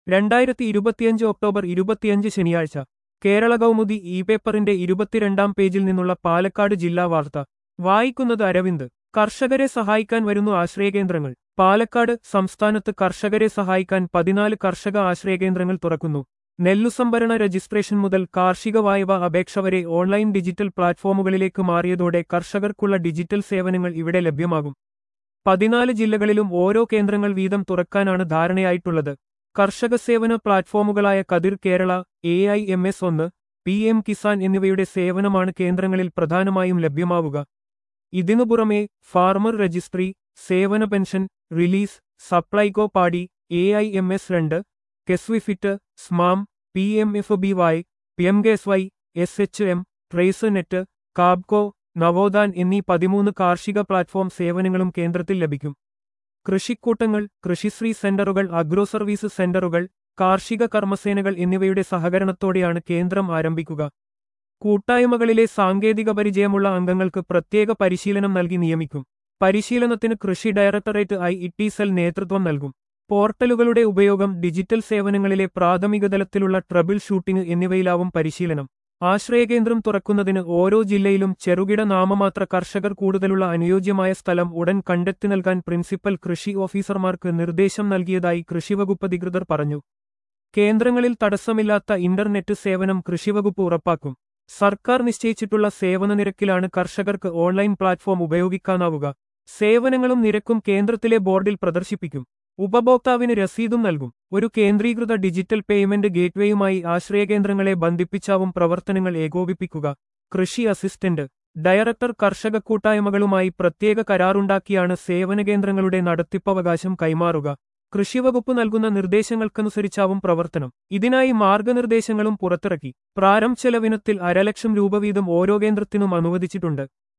രണ്ടായിരത്തി ഇരുപത്തിയഞ്ച് ഒക്ടോബർ ഇരുപത്തിയഞ്ച് ശനിയാഴ്ച കേരള കൗമുദി ഇ പേപ്പറിന്റെ ഇരുപത്തിരണ്ടാം പേജിൽ നിന്നുള്ള പാലക്കാട് ജില്ലാ വാർത്ത വായിക്കുന്നത് അരവിന്ദ് കർഷകരെ സഹായിക്കാൻ വരുന്നു ആശ്രയകേന്ദ്രങ്ങൾ പാലക്കാട് സംസ്ഥാനത്ത് കർഷകരെ സഹായിക്കാൻ പതിനാല് കർഷക ആശ്രയകേന്ദ്രങ്ങൾ തുറക്കുന്നു നെല്ലുസംഭരണ രജിസ്ട്രേഷൻ മുതൽ കാർഷിക വായ്പ അപേക്ഷ വരെ ഓൺലൈൻ ഡിജിറ്റൽ പ്ലാറ്റ്ഫോമുകളിലേക്ക് മാറിയതോടെ കർഷകർക്കുള്ള ഡിജിറ്റൽ സേവനങ്ങൾ ഇവിടെ ലഭ്യമാകും പതിനാല് ജില്ലകളിലും ഓരോ കേന്ദ്രങ്ങൾ വീതം തുറക്കാനാണ് ധാരണയായിട്ടുള്ളത് കർഷക സേവന പ്ലാറ്റ്ഫോമുകളായ Kathir Kerala A I M S ഒന്ന് പി എം കിസാൻ എന്നിവയുടെ സേവനമാണ് കേന്ദ്രങ്ങളിൽ പ്രധാനമായും ലഭ്യമാവുക ഇതിനു പുറമെ ഫാർമർ രജിസ്ട്രി സേവന pension release Supplyco paddy A I M S രണ്ട് കെസ്വിഫിറ്റ് സ്മാം P M F B Y P M K S Y S H M trace net KABCO നവോദാൻ എന്നീ പതിമൂന്ന് കാർഷിക പ്ലാറ്റ്ഫോം സേവനങ്ങളും കേന്ദ്രത്തിൽ ലഭിക്കും കൃഷിക്കൂട്ടങ്ങൾ കൃഷിശ്രീ സെന്ററുകൾ അഗ്രോ സർവീസ് സെന്ററുകൾ കാർഷിക കർമ്മസേനകൾ എന്നിവയുടെ സഹകരണത്തോടെയാണ് കേന്ദ്രം ആരംഭിക്കുക കൂട്ടായ്മകളിലെ സാങ്കേതിക പരിചയമുള്ള അംഗങ്ങൾക്ക് പ്രത്യേക പരിശീലനം നൽകി നിയമിക്കും പരിശീലനത്തിന് കൃഷി ഡയറക്ടറേറ്റ് ഐ ഇ സെൽ നേതൃത്വം നൽകും പോർട്ടലുകളുടെ ഉപയോഗം ഡിജിറ്റൽ സേവനങ്ങളിലെ പ്രാഥമിക തലത്തിലുള്ള ട്രബിൾ ഷൂട്ടിംഗ് എന്നിവയിലാവും പരിശീലനം ആശ്രയകേന്ദ്രം തുറക്കുന്നതിന് ഓരോ ജില്ലയിലും ചെറുകിട നാമമാത്ര കർഷകർ കൂടുതലുള്ള അനുയോജ്യമായ സ്ഥലം ഉടൻ കണ്ടെത്തി നൽകാൻ പ്രിൻസിപ്പൽ കൃഷി ഓഫീസർമാർക്ക് നിർദ്ദേശം നൽകിയതായി കൃഷിവകുപ്പ് അധികൃതർ പറഞ്ഞു കേന്ദ്രങ്ങളിൽ തടസ്സമില്ലാത്ത ഇന്റർനെറ്റ് സേവനം കൃഷിവകുപ്പ് ഉറപ്പാക്കും സർക്കാർ നിശ്ചയിച്ചിട്ടുള്ള സേവന നിരക്കിലാണ് കർഷകർക്ക് ഓൺലൈൻ പ്ലാറ്റ്ഫോം ഉപയോഗിക്കാനാവുക സേവനങ്ങളും നിരക്കും കേന്ദ്രത്തിലെ ബോർഡിൽ പ്രദർശിപ്പിക്കും ഉപഭോക്താവിന് രസീതും നൽകും ഒരു കേന്ദ്രീകൃത ഡിജിറ്റൽ പേയ്മെന്റ് ഗേറ്റ്വേയുമായി ആശ്രയകേന്ദ്രങ്ങളെ ബന്ധിപ്പിച്ചാവും പ്രവർത്തനങ്ങൾ ഏകോപിപ്പിക്കുക കൃഷി അസിസ്റ്റന്റ് ഡയറക്ടർ കർഷക കൂട്ടായ്മകളുമായി പ്രത്യേക കരാറുണ്ടാക്കിയാണ് സേവന കേന്ദ്രങ്ങളുടെ നടത്തിപ്പവകാശം കൈമാറുക കൃഷിവകുപ്പ് നൽകുന്ന നിർദ്ദേശങ്ങൾക്കനുസരിച്ചാവും പ്രവർത്തനം ഇതിനായി മാർഗനിർദ്ദേശങ്ങളും പുറത്തിറക്കി പ്രാരംഭ ചെലവിനത്തിൽ അരലക്ഷം രൂപ വീതം ഓരോ കേന്ദ്രത്തിനും അനുവദിച്ചിട്ടുണ്ട്